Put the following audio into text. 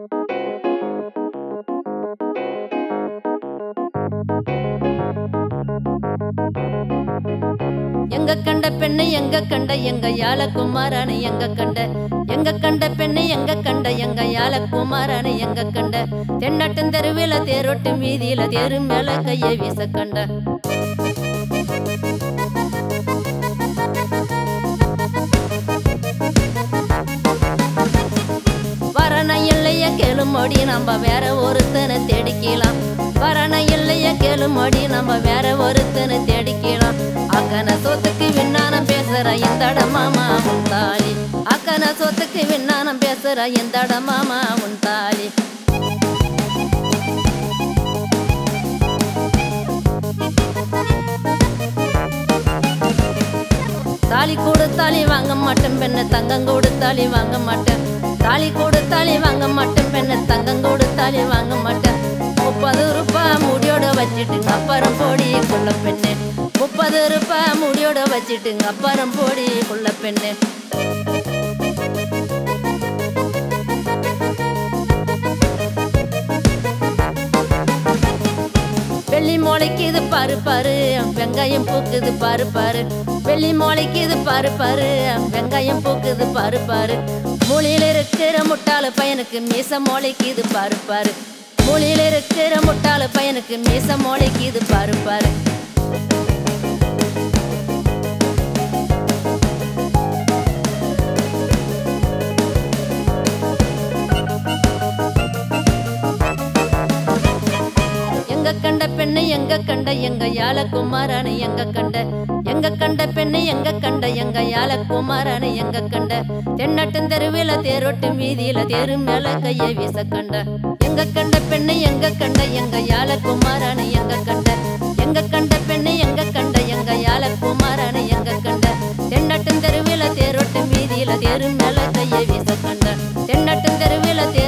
எங்க கண்ட பெண்ணை எங்க கண்ட எங்க யாழ குமாரானு எங்க கண்ட எங்க கண்ட பெண்ணை எங்க கண்ட எங்க யாழ குமாரானு எங்க கண்ட தென்னாட்டும் தெருவில தேரோட்டு வீதியில தேரு மேல கையை வீச கண்ட வரண இல்லைய கேளுமோடி நம்ம வேற ஒருத்தனை தேடிக்கலாம் வரண இல்லைய கேளுமோடி நம்ம வேற ஒருத்தனை தேடிக்கலாம் அக்கன சொத்துக்கு விண்ணானம் பேசுற இந்த மாமா உன் தாலி அக்கன சொத்துக்கு விண்ணானம் பேசுற இந்த மாமா உன் தாலி தாலி கொடுத்தாலி வாங்க மாட்டேன் பெண்ணை தங்கம் கொடுத்தாலி வாங்க மாட்டேன் தாலி கொடுத்தாலி வாங்க மாட்டேன் பெண்ணை தங்கம் கொடுத்தாலி வாங்க மாட்டேன் முப்பது ரூபாய் முடியோட வச்சுட்டுங்க அப்புறம் போடி குள்ள பெண்ணு முப்பது ரூபாய் முடியோட வச்சுட்டுங்க அப்புறம் போடி குள்ள பெண்ணு வெள்ளி மோளைக்கு இது பாரு பாரு வெங்காயம் பூக்குது பாரு பாரு வெள்ளி மோளைக்கு இது பாரு பாரு வெங்காயம் பூக்குது பாரு பாரு மூலையில இருக்கிற முட்டாள பையனுக்கு மீச மோளைக்கு இது பாரு பாரு மூலையில இருக்கிற முட்டாள பையனுக்கு மீச மோளைக்கு இது பாரு பாரு எங்க கண்ட பெண்ணை எங்க கண்ட எங்க யாழ குமாரானு எங்க கண்ட எங்க கண்ட பெண்ணை எங்க கண்ட எங்க யாழ குமாரானு எங்க கண்ட தென்னாட்டும் தெருவில தேரோட்டு வீதியில தேரு மேல கையை வீச கண்ட எங்க கண்ட பெண்ணை எங்க கண்ட எங்க யாழ குமாரானு எங்க கண்ட எங்க கண்ட பெண்ணை எங்க கண்ட எங்க யாழ குமாரானு எங்க கண்ட தென்னாட்டும் தெருவில தேரோட்டு வீதியில தேரு மேல கையை வீச கண்ட தென்னாட்டும் தெருவில